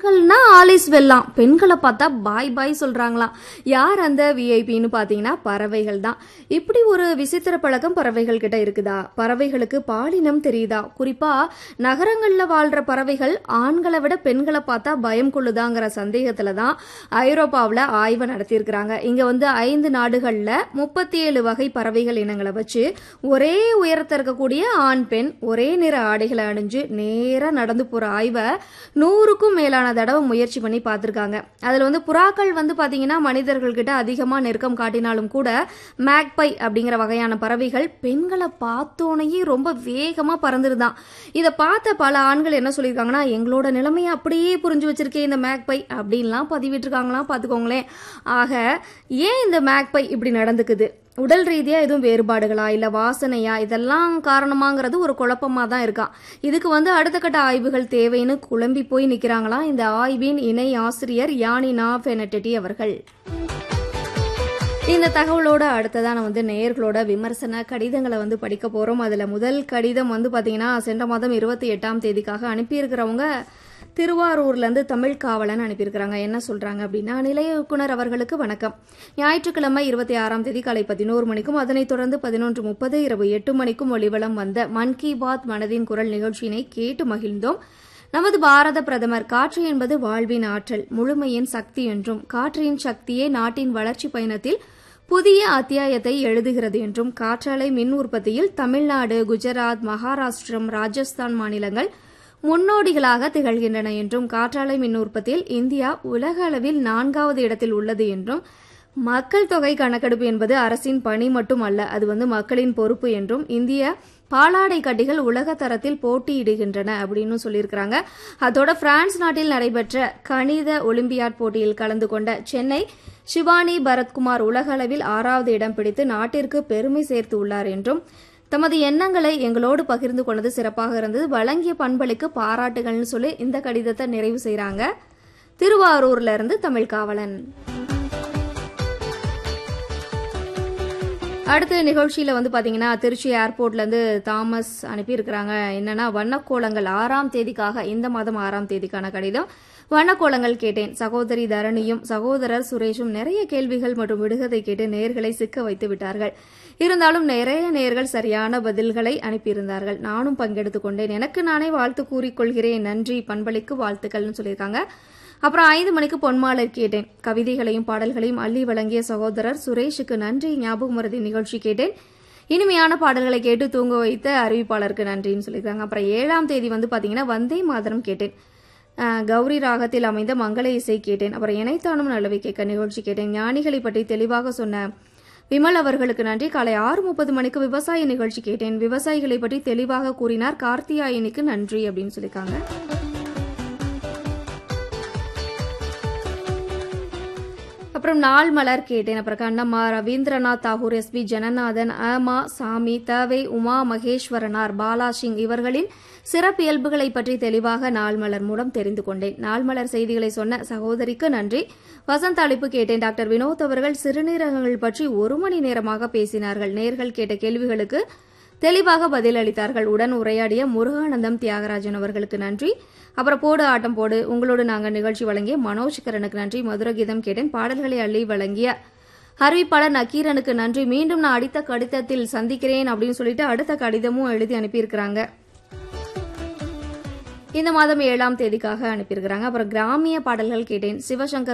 ஆண்கள்னா Alice வெல்லாம் பெண்களை பார்த்தா பாய் பாய் சொல்றாங்களாம் யார் அந்த விஐபின்னு பார்த்தீங்கன்னா பறவைகள் தான் இப்படி ஒரு விசித்திர பழக்கம் பறவைகள் கிட்ட இருக்குதா பறவைகளுக்கு பாலினம் தெரியுதா குறிப்பா நகரங்கள்ல வாழ்ற பறவைகள் ஆண்களை விட பெண்களை பார்த்தா பயம் கொள்ளுதாங்கிற சந்தேகத்துல தான் ஐரோப்பாவில் ஆய்வு நடத்தியிருக்கிறாங்க இங்க வந்து ஐந்து நாடுகள்ல முப்பத்தி ஏழு வகை பறவைகள் இனங்களை வச்சு ஒரே உயரத்தில் இருக்கக்கூடிய ஆண் பெண் ஒரே நிற ஆடைகளை அணிஞ்சு நேரா நடந்து போற ஆய்வை நூறுக்கும் மேலான தடவை முயற்சி பண்ணி பார்த்துருக்காங்க அதில் வந்து புறாக்கள் வந்து பார்த்தீங்கன்னா மனிதர்கள்கிட்ட அதிகமாக நெருக்கம் காட்டினாலும் கூட மேக்பை அப்படிங்கிற வகையான பறவைகள் பெண்களை பார்த்தோனையே ரொம்ப வேகமாக பறந்துருதான் இதை பார்த்த பல ஆண்கள் என்ன சொல்லியிருக்காங்கன்னா எங்களோட நிலைமையை அப்படியே புரிஞ்சு வச்சிருக்கேன் இந்த மேக்பை அப்படின்லாம் பதிவிட்டிருக்காங்களாம் பார்த்துக்கோங்களேன் ஆக ஏன் இந்த மேக்பை இப்படி நடந்துக்குது உடல் ரீதியாக எதுவும் வேறுபாடுகளா இல்லை வாசனையா இதெல்லாம் காரணமாங்கிறது ஒரு குழப்பமாக தான் இருக்கான் இதுக்கு வந்து அடுத்த கட்ட ஆய்வுகள் தேவைன்னு குழம்பி போய் நிற்கிறாங்களாம் இந்த ஆய்வின் இணை ஆசிரியர் யானினா ஃபெனட்டெட்டி அவர்கள் இந்த தகவலோட அடுத்ததான் நான் வந்து நேயர்களோட விமர்சன கடிதங்களை வந்து படிக்க போகிறோம் அதில் முதல் கடிதம் வந்து பார்த்தீங்கன்னா சென்ற மாதம் இருபத்தி எட்டாம் தேதிக்காக அனுப்பியிருக்கிறவங்க திருவாரூர்லேருந்து தமிழ் காவலன் அனுப்பியிருக்கிறாங்க என்ன சொல்கிறாங்க அப்படின்னா நிலைய இயக்குனர் அவர்களுக்கு வணக்கம் ஞாயிற்றுக்கிழமை இருபத்தி ஆறாம் தேதி காலை பதினோரு மணிக்கும் அதனைத் தொடர்ந்து பதினொன்று முப்பது இரவு எட்டு மணிக்கும் ஒளிவலம் வந்த மன் கி பாத் மனதின் குரல் நிகழ்ச்சியினை கேட்டு மகிழ்ந்தோம் நமது பாரத பிரதமர் காற்று என்பது வாழ்வின் ஆற்றல் முழுமையின் சக்தி என்றும் காற்றின் சக்தியே நாட்டின் வளர்ச்சி பயணத்தில் புதிய அத்தியாயத்தை எழுதுகிறது என்றும் காற்றாலை மின் உற்பத்தியில் தமிழ்நாடு குஜராத் மகாராஷ்டிரம் ராஜஸ்தான் மாநிலங்கள் முன்னோடிகளாக திகழ்கின்றன என்றும் காற்றாலை மின் உற்பத்தியில் இந்தியா உலக அளவில் நான்காவது இடத்தில் உள்ளது என்றும் மக்கள் தொகை கணக்கெடுப்பு என்பது அரசின் பணி மட்டும் அல்ல அது வந்து மக்களின் பொறுப்பு என்றும் இந்திய பாலாடை கட்டிகள் உலக தரத்தில் போட்டியிடுகின்றன அப்படின்னு சொல்லியிருக்கிறாங்க அதோட பிரான்ஸ் நாட்டில் நடைபெற்ற கணித ஒலிம்பியாட் போட்டியில் கலந்து கொண்ட சென்னை சிவானி பரத்குமார் உலக அளவில் ஆறாவது இடம் பிடித்து நாட்டிற்கு பெருமை சேர்த்து உள்ளார் என்றும் தமது எண்ணங்களை எங்களோடு பகிர்ந்து கொண்டது சிறப்பாக இருந்தது வழங்கிய பண்பளிக்கு பாராட்டுகள்னு சொல்லி இந்த கடிதத்தை நிறைவு செய்கிறாங்க திருவாரூர்ல இருந்து தமிழ் காவலன் அடுத்த நிகழ்ச்சியில் வந்து பார்த்தீங்கன்னா திருச்சி ஏர்போர்ட்லேருந்து தாமஸ் அனுப்பியிருக்கிறாங்க என்னன்னா வண்ணக்கோலங்கள் ஆறாம் தேதிக்காக இந்த மாதம் ஆறாம் தேதிக்கான கடிதம் வண்ணக்கோலங்கள் கேட்டேன் சகோதரி தரணியும் சகோதரர் சுரேஷும் நிறைய கேள்விகள் மற்றும் விடுகதை கேட்டு நேர்களை சிக்க வைத்து விட்டார்கள் இருந்தாலும் நிறைய நேர்கள் சரியான பதில்களை அனுப்பியிருந்தார்கள் நானும் பங்கெடுத்துக் கொண்டேன் எனக்கு நானே வாழ்த்து கூறிக்கொள்கிறேன் நன்றி பண்பளிக்கு வாழ்த்துக்கள்னு சொல்லியிருக்காங்க அப்புறம் ஐந்து மணிக்கு பொன்மாலர் கேட்டேன் கவிதைகளையும் பாடல்களையும் அள்ளி வழங்கிய சகோதரர் சுரேஷுக்கு நன்றி ஞாபகம் மருதி நிகழ்ச்சி கேட்டேன் இனிமையான பாடல்களை கேட்டு தூங்க வைத்த அறிவிப்பாளருக்கு நன்றின்னு சொல்லியிருக்காங்க அப்புறம் ஏழாம் தேதி வந்து பார்த்தீங்கன்னா வந்தே மாதரம் கேட்டேன் கௌரி ராகத்தில் அமைந்த மங்கள இசை கேட்டேன் அப்புறம் இணைத்தானும் நல்லவை கேட்க நிகழ்ச்சி கேட்டேன் ஞானிகளை பற்றி தெளிவாக சொன்ன விமல் அவர்களுக்கு நன்றி காலை ஆறு முப்பது மணிக்கு விவசாய நிகழ்ச்சி கேட்டேன் விவசாயிகளை பற்றி தெளிவாக கூறினார் கார்த்தியாயனிக்கு நன்றி அப்படின்னு சொல்லியிருக்காங்க அப்புறம் நாள் மலர் கேட்டேன் அப்புறம் கண்ணம்மா ரவீந்திரநாத் தாகூர் எஸ் பி ஜனநாதன் அமா சாமி தவை உமா மகேஸ்வரனார் பாலா சிங் இவர்களின் சிறப்பியல்புகளை பற்றி தெளிவாக நாள் மலர் மூலம் தெரிந்து கொண்டேன் நாள் மலர் செய்திகளை சொன்ன சகோதரிக்கு நன்றி வசந்த அளிப்பு கேட்டேன் டாக்டர் வினோத் அவர்கள் சிறுநீரகங்கள் பற்றி ஒரு மணி நேரமாக பேசினார்கள் நேர்கள் கேட்ட கேள்விகளுக்கு தெளிவாக பதிலளித்தார்கள் உடன் உரையாடிய முருகானந்தம் தியாகராஜன் அவர்களுக்கு நன்றி அப்புறம் போடு ஆட்டம் போடு உங்களோடு நாங்கள் நிகழ்ச்சி வழங்கிய மனோஜ் கரனுக்கு நன்றி மதுர கீதம் கேட்டேன் பாடல்களை அள்ளி வழங்கிய அறிவிப்பாளர் நக்கீரனுக்கு நன்றி மீண்டும் நான் அடித்த கடிதத்தில் சந்திக்கிறேன் அப்படின்னு சொல்லிட்டு அடுத்த கடிதமும் எழுதி அனுப்பியிருக்கிறாங்க இந்த மாதம் ஏழாம் தேதிக்காக அனுப்பியிருக்கிறாங்க அப்புறம் கிராமிய பாடல்கள் கேட்டேன் சிவசங்கர்